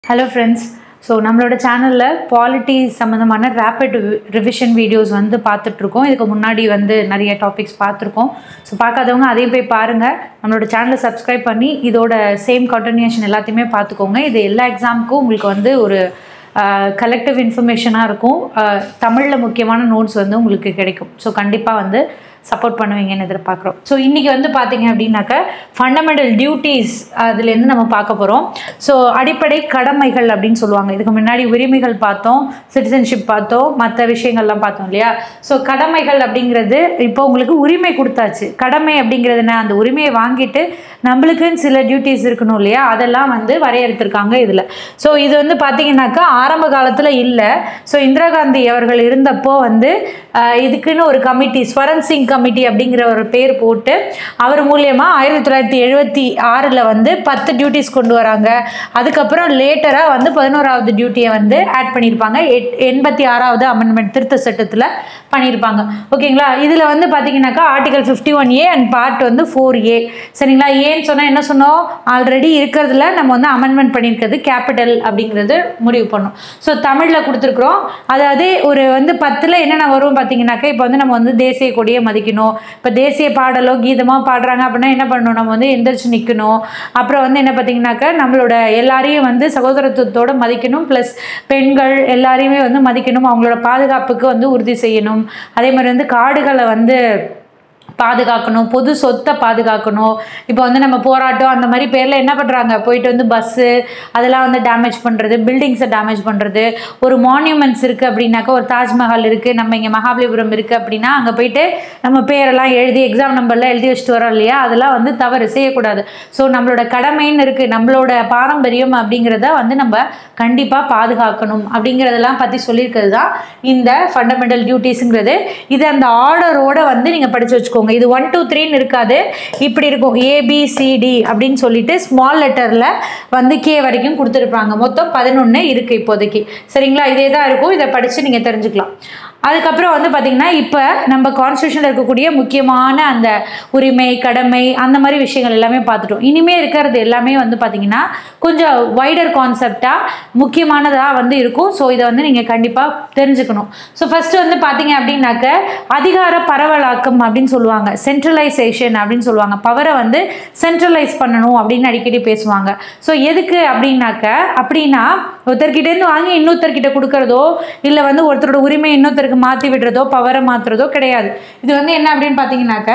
Hello friends so நம்மளோட சேனலில் polity சம்மந்தமான ரேப்பிட் ரிவிஷன் வீடியோஸ் வந்து பார்த்துட்ருக்கோம் இதுக்கு முன்னாடி வந்து நிறைய டாபிக்ஸ் பார்த்துருக்கோம் ஸோ பார்க்காதவங்க அதையும் போய் பாருங்கள் நம்மளோட சேனலை சப்ஸ்கிரைப் பண்ணி இதோட சேம் கண்டினியூஷன் எல்லாத்தையுமே பார்த்துக்கோங்க இது எல்லா எக்ஸாமுக்கும் உங்களுக்கு வந்து ஒரு கலெக்டிவ் இன்ஃபர்மேஷனாக இருக்கும் தமிழில் முக்கியமான நோட்ஸ் வந்து உங்களுக்கு கிடைக்கும் ஸோ கண்டிப்பாக வந்து சப்போர்ட் பண்ணுவீங்கன்னு எதிர்பார்க்குறோம் ஸோ இன்றைக்கி வந்து பார்த்தீங்க அப்படின்னாக்க ஃபண்டமெண்டல் டியூட்டிஸ் அதுலேருந்து நம்ம பார்க்க போகிறோம் ஸோ அடிப்படை கடமைகள் அப்படின்னு சொல்லுவாங்க இதுக்கு முன்னாடி உரிமைகள் பார்த்தோம் சிட்டிசன்ஷிப் பார்த்தோம் மற்ற விஷயங்கள்லாம் பார்த்தோம் இல்லையா ஸோ கடமைகள் அப்படிங்கிறது இப்போ உங்களுக்கு உரிமை கொடுத்தாச்சு கடமை அப்படிங்கிறது என்ன அந்த உரிமையை வாங்கிட்டு நம்மளுக்குன்னு சில டியூட்டிஸ் இருக்கணும் இல்லையா அதெல்லாம் வந்து வரையறுத்திருக்காங்க இதில் ஸோ இது வந்து பார்த்தீங்கன்னாக்கா ஆரம்ப காலத்தில் இல்லை ஸோ இந்திரா காந்தி அவர்கள் இருந்தப்போ வந்து இதுக்குன்னு ஒரு கமிட்டி ஸ்வரன் சிங் கமிட்டி அப்படிங்கிற ஒரு பேர் போட்டு அவர் மூலியமாக ஆயிரத்தி தொள்ளாயிரத்தி எழுபத்தி ஆறில் வந்து பத்து டியூட்டிஸ் கொண்டு வராங்க அதுக்கப்புறம் லேட்டராக வந்து பதினோராவது டியூட்டியை வந்து ஆட் பண்ணியிருப்பாங்க எட் எண்பத்தி ஆறாவது அமெண்ட்மெண்ட் திருத்த சட்டத்தில் பண்ணியிருப்பாங்க ஓகேங்களா இதில் வந்து பார்த்தீங்கன்னாக்கா article fifty one A and part வந்து ஃபோர் ஏ சரிங்களா ஏன்னு சொன்னால் என்ன சொன்னோம் ஆல்ரெடி இருக்கிறதுல நம்ம வந்து அமெண்ட்மெண்ட் பண்ணியிருக்கிறது கேபிட்டல் அப்படிங்கிறது முடிவு பண்ணோம் ஸோ தமிழில் கொடுத்துருக்குறோம் அதாவது ஒரு வந்து பத்தில் என்னென்ன வரும் பார்த்தீங்கன்னாக்கா இப்போ வந்து நம்ம வந்து தேசிய கொடியை மதிக்கணும் இப்போ தேசிய பாடலோ கீதமாக பாடுறாங்க அப்படின்னா என்ன பண்ணணும் நம்ம வந்து எந்திரிச்சு நிற்கணும் அப்புறம் வந்து என்ன பார்த்தீங்கன்னாக்கா நம்மளோட எல்லாரையும் வந்து சகோதரத்துவத்தோடு மதிக்கணும் ப்ளஸ் பெண்கள் எல்லாரையுமே வந்து மதிக்கணும் அவங்களோட பாதுகாப்புக்கு வந்து உறுதி செய்யணும் அதே மாதிரி வந்து காடுகளை வந்து பாதுகாக்கணும் பொது சொத்தை பாதுகாக்கணும் இப்போ வந்து நம்ம போராட்டம் அந்த மாதிரி பேரில் என்ன பண்ணுறாங்க போயிட்டு வந்து பஸ்ஸு அதெல்லாம் வந்து டேமேஜ் பண்ணுறது பில்டிங்ஸை டேமேஜ் பண்ணுறது ஒரு மான்யூமெண்ட்ஸ் இருக்குது அப்படின்னாக்கா ஒரு தாஜ்மஹால் இருக்குது நம்ம இங்கே மகாபலிபுரம் இருக்குது அப்படின்னா அங்கே போயிட்டு நம்ம பேரெல்லாம் எழுதி எக்ஸாம் நம்பர்லாம் எழுதி வச்சுட்டு வரோம் இல்லையா அதெல்லாம் வந்து தவறு செய்யக்கூடாது ஸோ நம்மளோட கடமைன்னு இருக்குது நம்மளோட பாரம்பரியம் அப்படிங்கிறத வந்து நம்ம கண்டிப்பாக பாதுகாக்கணும் அப்படிங்கிறதெல்லாம் பற்றி சொல்லியிருக்கிறது தான் இந்த ஃபண்டமெண்டல் டியூட்டிஸுங்கிறது இது அந்த ஆர்டரோட வந்து நீங்கள் படித்து வச்சுக்கோங்க இது ஒன் டூ த்ரீன்னு இருக்காது இப்படி இருக்கும் ஏபிசிடி அப்படின்னு சொல்லிட்டு ஸ்மால் லெட்டரில் வந்து கே வரைக்கும் கொடுத்துருப்பாங்க மொத்தம் பதினொன்று இருக்குது இப்போதைக்கு சரிங்களா இதே தான் இருக்கும் இதை படித்து நீங்கள் தெரிஞ்சுக்கலாம் அதுக்கப்புறம் வந்து பார்த்திங்கன்னா இப்போ நம்ம கான்ஸ்டியூஷனில் இருக்கக்கூடிய முக்கியமான அந்த உரிமை கடமை அந்த மாதிரி விஷயங்கள் எல்லாமே பார்த்துட்டோம் இனிமேல் இருக்கிறது எல்லாமே வந்து பார்த்திங்கன்னா கொஞ்சம் வைடர் கான்செப்டாக முக்கியமானதாக வந்து இருக்கும் ஸோ இதை வந்து நீங்கள் கண்டிப்பாக தெரிஞ்சுக்கணும் ஸோ ஃபஸ்ட்டு வந்து பார்த்தீங்க அப்படின்னாக்க அதிகார பரவலாக்கம் அப்படின்னு சொல்லுவாங்க சென்ட்ரலைசேஷன் அப்படின்னு சொல்லுவாங்க பவரை வந்து சென்ட்ரலைஸ் பண்ணணும் அப்படின்னு அடிக்கடி பேசுவாங்க ஸோ எதுக்கு அப்படின்னாக்க அப்படின்னா ஒருத்தர்கிட்டேருந்து வாங்கி இன்னொருத்தர்கிட்ட கொடுக்குறதோ இல்லை வந்து ஒருத்தரோட உரிமை இன்னொருத்தருக்கு மாற்றி விடுறதோ பவரை மாற்றுறதோ கிடையாது இது வந்து என்ன அப்படின்னு பார்த்தீங்கன்னாக்க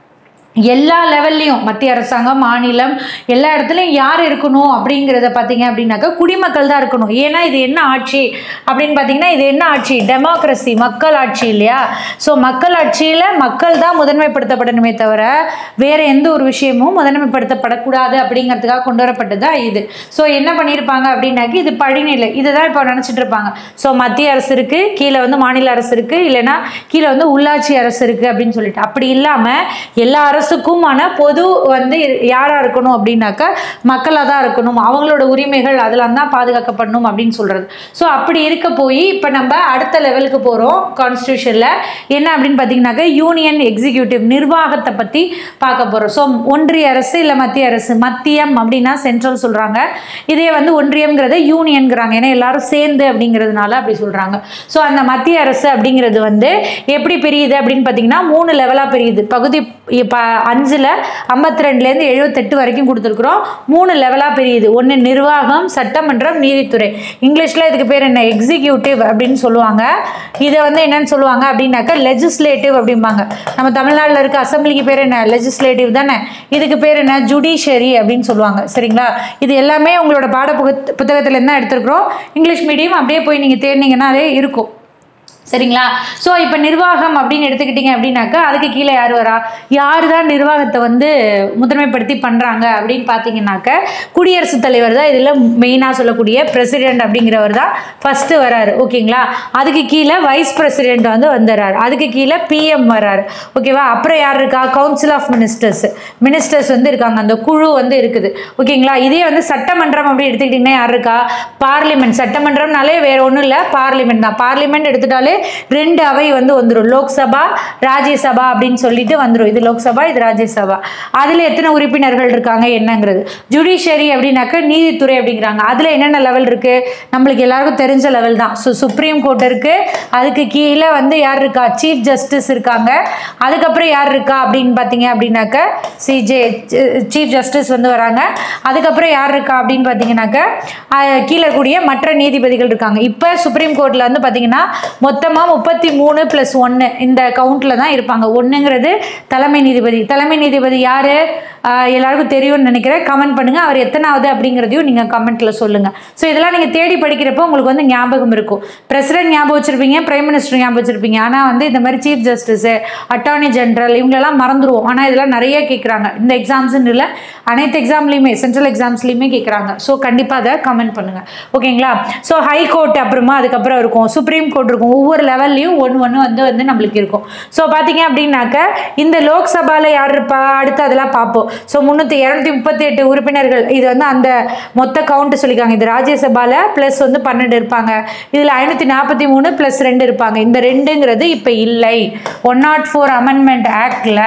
எல்லா லெவல்லையும் மத்திய அரசாங்கம் மாநிலம் எல்லா இடத்துலையும் யார் இருக்கணும் அப்படிங்கிறத பார்த்தீங்க அப்படின்னாக்கா குடிமக்கள் தான் இருக்கணும் ஏன்னா இது என்ன ஆட்சி அப்படின்னு பார்த்தீங்கன்னா இது என்ன ஆட்சி டெமோக்ரஸி மக்கள் ஆட்சி இல்லையா ஸோ மக்கள் ஆட்சியில் மக்கள் தான் முதன்மைப்படுத்தப்படணுமே தவிர வேறு எந்த ஒரு விஷயமும் முதன்மைப்படுத்தப்படக்கூடாது அப்படிங்கிறதுக்காக கொண்டு வரப்பட்டது தான் இது ஸோ என்ன பண்ணியிருப்பாங்க அப்படின்னாக்கி இது படிநிலை இதை தான் இப்போ நினச்சிட்டு இருப்பாங்க ஸோ மத்திய அரசு இருக்குது கீழே வந்து மாநில அரசு இருக்குது இல்லைன்னா கீழே வந்து உள்ளாட்சி அரசு இருக்குது அப்படின்னு சொல்லிட்டு அப்படி இல்லாமல் எல்லா அரசு அரசுக்குமான பொது வந்து யாராக இருக்கணும் அப்படின்னாக்கா மக்களாக தான் இருக்கணும் அவங்களோட உரிமைகள் அதெல்லாம் தான் பாதுகாக்கப்படணும் அப்படின்னு சொல்கிறது ஸோ அப்படி இருக்க போய் இப்போ நம்ம அடுத்த லெவலுக்கு போகிறோம் கான்ஸ்டியூஷனில் என்ன அப்படின்னு பார்த்தீங்கன்னாக்கா யூனியன் எக்ஸிக்யூட்டிவ் நிர்வாகத்தை பற்றி பார்க்க போகிறோம் ஸோ ஒன்றிய அரசு இல்லை மத்திய அரசு மத்தியம் அப்படின்னா சென்ட்ரல் சொல்கிறாங்க இதே வந்து ஒன்றியம்ங்கிறத யூனியன்கிறாங்க ஏன்னா எல்லாரும் சேர்ந்து அப்படிங்கிறதுனால அப்படி சொல்கிறாங்க ஸோ அந்த மத்திய அரசு அப்படிங்கிறது வந்து எப்படி பிரியுது அப்படின்னு பார்த்தீங்கன்னா மூணு லெவலாக பிரியுது பகுதி இப்போ அஞ்சில் ஐம்பத்தி ரெண்டுலேருந்து எழுபத்தெட்டு வரைக்கும் கொடுத்துருக்குறோம் மூணு லெவலாக பிரியுது ஒன்று நிர்வாகம் சட்டமன்றம் நீதித்துறை இங்கிலீஷில் இதுக்கு பேர் என்ன எக்ஸிக்யூட்டிவ் அப்படின்னு சொல்லுவாங்க இதை வந்து என்னன்னு சொல்லுவாங்க அப்படின்னாக்கா லெஜிஸ்லேட்டிவ் அப்படிம்பாங்க நம்ம தமிழ்நாட்டில் இருக்க அசம்பிளிக்கு பேர் என்ன லெஜிஸ்லேட்டிவ் தானே இதுக்கு பேர் என்ன ஜுடிஷரி அப்படின்னு சொல்லுவாங்க சரிங்களா இது எல்லாமே உங்களோட பாட புக புத்தகத்துலேருந்து தான் எடுத்துருக்குறோம் இங்கிலீஷ் மீடியம் அப்படியே போய் நீங்கள் தேடினீங்கன்னாலே இருக்கும் சரிங்களா ஸோ இப்போ நிர்வாகம் அப்படின்னு எடுத்துக்கிட்டிங்க அப்படின்னாக்கா அதுக்கு கீழே யார் வரா யார் தான் நிர்வாகத்தை வந்து முதன்மைப்படுத்தி பண்ணுறாங்க அப்படின்னு பார்த்தீங்கன்னாக்க குடியரசுத் தலைவர் தான் இதில் மெயினாக சொல்லக்கூடிய பிரசிடெண்ட் அப்படிங்கிறவர் தான் ஃபஸ்ட்டு வராரு ஓகேங்களா அதுக்கு கீழே வைஸ் பிரசிடெண்ட் வந்து வந்துடுறாரு அதுக்கு கீழே பிஎம் வராரு ஓகேவா அப்புறம் யார் இருக்கா கவுன்சில் ஆஃப் மினிஸ்டர்ஸ் மினிஸ்டர்ஸ் வந்து இருக்காங்க அந்த குழு வந்து இருக்குது ஓகேங்களா இதே வந்து சட்டமன்றம் அப்படி எடுத்துக்கிட்டிங்கன்னா யார் இருக்கா பார்லிமெண்ட் சட்டமன்றம்னாலே வேறு ஒன்றும் இல்லை பார்லிமெண்ட் தான் பார்லிமெண்ட் எடுத்துட்டாலே ரெண்டு அவை வந்து வந்துடும் லோக்சபா ராஜ்யசபா அப்படின்னு சொல்லிட்டு வந்துடும் இது லோக்சபா இது ராஜ்யசபா அதில் எத்தனை உறுப்பினர்கள் இருக்காங்க என்னங்கிறது ஜுடிஷியரி அப்படின்னாக்க நீதித்துறை அப்படிங்கிறாங்க அதில் என்னென்ன லெவல் இருக்குது நம்மளுக்கு எல்லாருக்கும் தெரிஞ்ச லெவல் தான் ஸோ சுப்ரீம் கோர்ட் இருக்குது அதுக்கு கீழே வந்து யார் இருக்கா சீஃப் ஜஸ்டிஸ் இருக்காங்க அதுக்கப்புறம் யார் இருக்கா அப்படின்னு பார்த்தீங்க அப்படின்னாக்க சிஜே சீஃப் ஜஸ்டிஸ் வந்து வராங்க அதுக்கப்புறம் யார் இருக்கா அப்படின்னு பார்த்தீங்கன்னாக்க அஹ், கீழே கூடிய மற்ற நீதிபதிகள் இருக்காங்க இப்போ சுப்ரீம் கோர்ட்டில் வந்து பார்த்தீங்கன்னா மொத்தமாக முப்பத்தி மூணு ப்ளஸ் ஒன்று இந்த கவுண்ட்டில் தான் இருப்பாங்க ஒன்றுங்கிறது தலைமை நீதிபதி தலைமை நீதிபதி யார் எல்லாருக்கும் தெரியும்னு நினைக்கிறேன் கமெண்ட் பண்ணுங்கள் அவர் எத்தனாவது அப்படிங்கிறதையும் நீங்கள் கமெண்ட்டில் சொல்லுங்கள் ஸோ இதெல்லாம் நீங்கள் தேடி படிக்கிறப்போ உங்களுக்கு வந்து ஞாபகம் இருக்கும் பிரசிடென்ட் ஞாபகம் வச்சுருப்பீங்க பிரைம் மினிஸ்டர் ஞாபகம் வச்சுருப்பீங்க ஆனால் வந்து இந்த மாதிரி சீஃப் ஜஸ்டிஸு அட்டார்னி ஜெனரல் இவங்களெல்லாம் மறந்துடுவோம் ஆனால் இதெல்லாம் நிறைய கேட்குறாங்க இந்த எக்ஸாம்ஸ்னு இல்லை அனைத்து எக்ஸாம்லேயுமே சென்ட்ரல் எக்ஸாம்ஸ்லையுமே கேட்குறாங்க ஸோ கண்டிப்பாக அதை கமெண்ட் பண்ணுங்கள் ஓகேங்களா ஸோ ஹை கோர்ட் அப்புறமா அதுக்கப்புறம் இருக்கும் சுப்ரீம் கோர்ட் இருக்கும் ஒவ்வொரு லெவல்லையும் ஒன்று ஒன்று வந்து வந்து நம்மளுக்கு இருக்கும் ஸோ பார்த்தீங்க அப்படின்னாக்க இந்த லோக்சபாவில் யார் இருப்பா அடுத்து அதெல்லாம் பார்ப்போம் ஸோ முந்நூற்றி இரநூத்தி முப்பத்தி எட்டு உறுப்பினர்கள் இது வந்து அந்த மொத்த கவுண்ட் சொல்லிக்காங்க இது ராஜ்யசபாவில் ப்ளஸ் வந்து பன்னெண்டு இருப்பாங்க இதில் ஐநூற்றி நாற்பத்தி மூணு ப்ளஸ் ரெண்டு இருப்பாங்க இந்த ரெண்டுங்கிறது இப்போ இல்லை ஒன் நாட் ஃபோர் அமெண்ட்மெண்ட் ஆக்டில்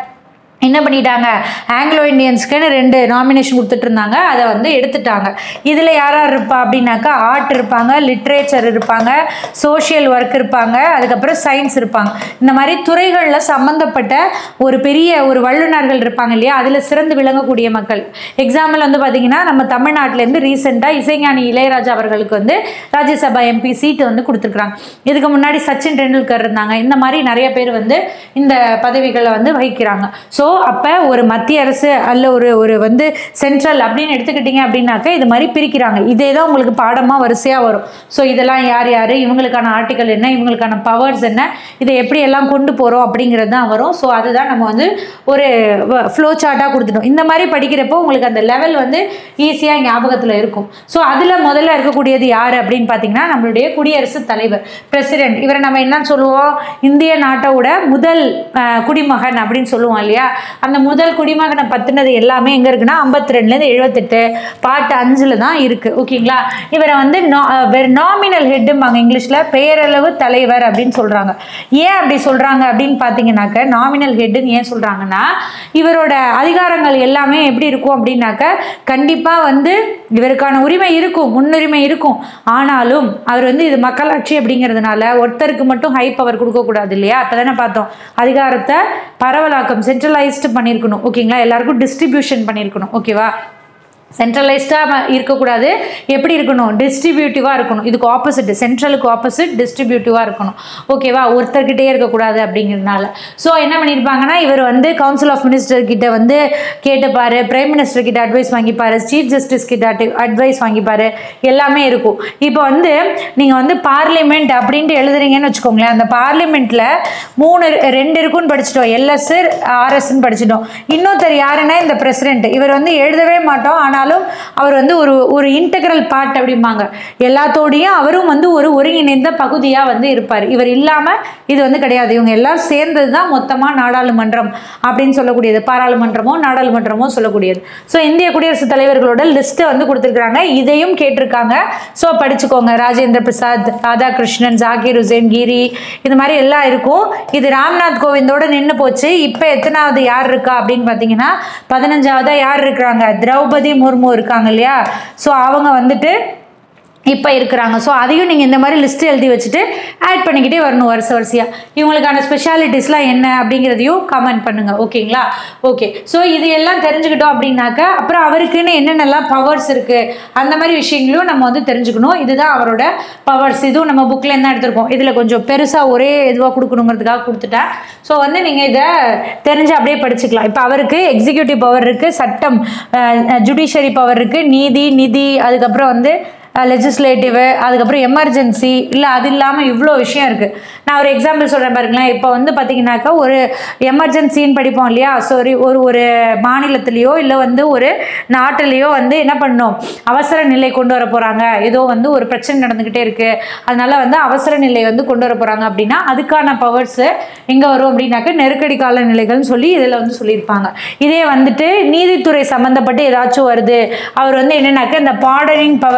என்ன பண்ணிட்டாங்க ஆங்கிலோ இந்தியன்ஸ்க்குன்னு ரெண்டு நாமினேஷன் கொடுத்துட்டு இருந்தாங்க அதை வந்து எடுத்துட்டாங்க இதில் யார் யார் இருப்பா அப்படின்னாக்கா ஆர்ட் இருப்பாங்க லிட்ரேச்சர் இருப்பாங்க சோஷியல் ஒர்க் இருப்பாங்க அதுக்கப்புறம் சயின்ஸ் இருப்பாங்க இந்த மாதிரி துறைகளில் சம்மந்தப்பட்ட ஒரு பெரிய ஒரு வல்லுநர்கள் இருப்பாங்க இல்லையா அதில் சிறந்து விளங்கக்கூடிய மக்கள் எக்ஸாம்பிள் வந்து பார்த்தீங்கன்னா நம்ம தமிழ்நாட்டிலேருந்து ரீசெண்டாக இசைஞானி இளையராஜா அவர்களுக்கு வந்து ராஜ்யசபா எம்பி சீட்டு வந்து கொடுத்துருக்குறாங்க இதுக்கு முன்னாடி சச்சின் டெண்டுல்கர் இருந்தாங்க இந்த மாதிரி நிறைய பேர் வந்து இந்த பதவிகளை வந்து வகிக்கிறாங்க ஸோ அப்போ ஒரு மத்திய அரசு அல்ல ஒரு ஒரு வந்து சென்ட்ரல் அப்படின்னு எடுத்துக்கிட்டிங்க அப்படின்னாக்க இது மாதிரி பிரிக்கிறாங்க இதே தான் உங்களுக்கு பாடமாக வரிசையாக வரும் ஸோ இதெல்லாம் யார் யார் இவங்களுக்கான ஆர்டிக்கல் என்ன இவங்களுக்கான பவர்ஸ் என்ன இதை எப்படி எல்லாம் கொண்டு போகிறோம் அப்படிங்கிறது தான் வரும் ஸோ அதுதான் நம்ம வந்து ஒரு ஃப்ளோ சார்ட்டாக கொடுத்துட்டோம் இந்த மாதிரி படிக்கிறப்போ உங்களுக்கு அந்த லெவல் வந்து ஈஸியாக ஞாபகத்தில் இருக்கும் ஸோ அதில் முதல்ல இருக்கக்கூடியது யார் அப்படின்னு பார்த்தீங்கன்னா நம்மளுடைய குடியரசுத் தலைவர் பிரசிடென்ட் இவரை நம்ம என்னன்னு சொல்லுவோம் இந்திய நாட்டோட முதல் அஹ், குடிமகன் அப்படின்னு சொல்லுவோம் இல்லையா அந்த முதல் குடிமகனை பற்றினது எல்லாமே எங்கே இருக்குன்னா ஐம்பத்தி ரெண்டுலேருந்து எழுபத்தெட்டு பாட்டு அஞ்சில் தான் இருக்குது ஓகேங்களா இவரை வந்து நாமினல் ஹெட்டும்பாங்க இங்கிலீஷில் பெயரளவு தலைவர் அப்படின்னு சொல்கிறாங்க ஏன் அப்படி சொல்கிறாங்க அப்படின்னு பார்த்தீங்கன்னாக்க நாமினல் ஹெட்டுன்னு ஏன் சொல்கிறாங்கன்னா இவரோட அதிகாரங்கள் எல்லாமே எப்படி இருக்கும் அப்படின்னாக்க கண்டிப்பாக வந்து இவருக்கான உரிமை இருக்கும் முன்னுரிமை இருக்கும் ஆனாலும் அவர் வந்து இது மக்களாட்சி அப்படிங்கிறதுனால ஒருத்தருக்கு மட்டும் ஹை பவர் கொடுக்கக்கூடாது இல்லையா அப்போ தானே பார்த்தோம் அதிகாரத்தை பரவலாக்கம் சென்ட்ரலைஸ்டு பண்ணியிருக்கணும் ஓகேங்களா எல்லாருக்கும் டிஸ்ட்ரிபியூஷன் பண்ணியிருக்கணும் ஓகேவா சென்ட்ரலைஸ்டாக இருக்கக்கூடாது எப்படி இருக்கணும் டிஸ்ட்ரிபியூட்டிவாக இருக்கணும் இதுக்கு ஆப்போசிட் சென்ட்ரலுக்கு ஆப்போசிட் டிஸ்ட்ரிபியூட்டிவாக இருக்கணும் ஓகேவா ஒருத்தர்கிட்டே இருக்கக்கூடாது அப்படிங்கிறதுனால ஸோ என்ன பண்ணியிருப்பாங்கன்னா இவர் வந்து கவுன்சில் ஆஃப் மினிஸ்டர் கிட்ட வந்து கேட்டுப்பாரு பிரைம் மினிஸ்டர் கிட்ட அட்வைஸ் வாங்கிப்பாரு சீஃப் ஜஸ்டிஸ் கிட்ட அட்வைஸ் வாங்கிப்பாரு எல்லாமே இருக்கும் இப்போ வந்து நீங்கள் வந்து பார்லிமெண்ட் அப்படின்ட்டு எழுதுறீங்கன்னு வச்சுக்கோங்களேன் அந்த பார்லிமெண்ட்டில் மூணு ரெண்டு இருக்குன்னு படிச்சிட்டோம் எல்எஸ் ஆர்எஸ்ன்னு படிச்சிட்டோம் இன்னொருத்தர் யாருன்னா இந்த பிரசிடென்ட் இவர் வந்து எழுதவே மாட்டோம் ஆனாலும் அவர் வந்து ஒரு ஒரு இன்டெக்ரல் பார்ட் அப்படிம்பாங்க எல்லாத்தோடையும் அவரும் வந்து ஒரு ஒருங்கிணைந்த பகுதியாக வந்து இருப்பார் இவர் இல்லாமல் இது வந்து கிடையாது இவங்க எல்லாரும் சேர்ந்தது தான் மொத்தமாக நாடாளுமன்றம் அப்படின்னு சொல்லக்கூடியது பாராளுமன்றமோ நாடாளுமன்றமோ சொல்லக்கூடியது ஸோ இந்திய குடியரசுத் தலைவர்களோட லிஸ்ட்டை வந்து கொடுத்துருக்காங்க இதையும் கேட்டிருக்காங்க ஸோ படிச்சுக்கோங்க ராஜேந்திர பிரசாத் ராதாகிருஷ்ணன் ஜாகிர் ஹுசேன் கிரி இது மாதிரி எல்லாம் இருக்கும் இது ராம்நாத் கோவிந்தோட நின்று போச்சு இப்போ எத்தனாவது யார் இருக்கா அப்படின்னு பார்த்தீங்கன்னா பதினஞ்சாவதா யார் இருக்கிறாங்க திரௌபதி முர்மு இருக்காங்க இல்லையா ஸோ அவங்க வந்துட்டு இப்போ இருக்கிறாங்க ஸோ அதையும் நீங்கள் இந்த மாதிரி லிஸ்ட் எழுதி வச்சுட்டு ஆட் பண்ணிக்கிட்டே வரணும் வருஷ வரிசையாக இவங்களுக்கான ஸ்பெஷாலிட்டிஸ்லாம் என்ன அப்படிங்கிறதையும் கமெண்ட் பண்ணுங்கள் ஓகேங்களா ஓகே ஸோ இது எல்லாம் தெரிஞ்சுக்கிட்டோம் அப்படின்னாக்கா அப்புறம் அவருக்குன்னு என்னென்னலாம் பவர்ஸ் இருக்குது அந்த மாதிரி விஷயங்களையும் நம்ம வந்து தெரிஞ்சுக்கணும் இதுதான் அவரோட பவர்ஸ் இதுவும் நம்ம புக்கில் என்ன எடுத்திருக்கோம் இதில் கொஞ்சம் பெருசாக ஒரே இதுவாக கொடுக்கணுங்கிறதுக்காக கொடுத்துட்டேன் ஸோ வந்து நீங்கள் இதை தெரிஞ்சு அப்படியே படிச்சுக்கலாம் இப்போ அவருக்கு எக்ஸிக்யூட்டிவ் பவர் இருக்குது சட்டம் ஜுடிஷியரி பவர் இருக்குது நீதி நிதி அதுக்கப்புறம் வந்து லெஜிஸ்லேட்டிவு அதுக்கப்புறம் எமர்ஜென்சி இல்லை அது இல்லாமல் இவ்வளோ விஷயம் இருக்குது நான் ஒரு எக்ஸாம்பிள் சொல்கிறேன் பாருங்களேன் இப்போ வந்து பார்த்தீங்கன்னாக்கா ஒரு எமர்ஜென்சின்னு படிப்போம் இல்லையா சாரி ஒரு ஒரு மாநிலத்திலேயோ இல்லை வந்து ஒரு நாட்டிலேயோ வந்து என்ன பண்ணணும் அவசர நிலை கொண்டு வர போகிறாங்க ஏதோ வந்து ஒரு பிரச்சனை நடந்துக்கிட்டே இருக்குது அதனால வந்து அவசர நிலை வந்து கொண்டு வர போகிறாங்க அப்படின்னா அதுக்கான பவர்ஸு எங்கே வரும் அப்படின்னாக்க நெருக்கடி கால நிலைகள்னு சொல்லி இதில் வந்து சொல்லியிருப்பாங்க இதே வந்துட்டு நீதித்துறை சம்மந்தப்பட்டு ஏதாச்சும் வருது அவர் வந்து என்னன்னாக்க இந்த பார்டரிங் பவர் அப்படின்னு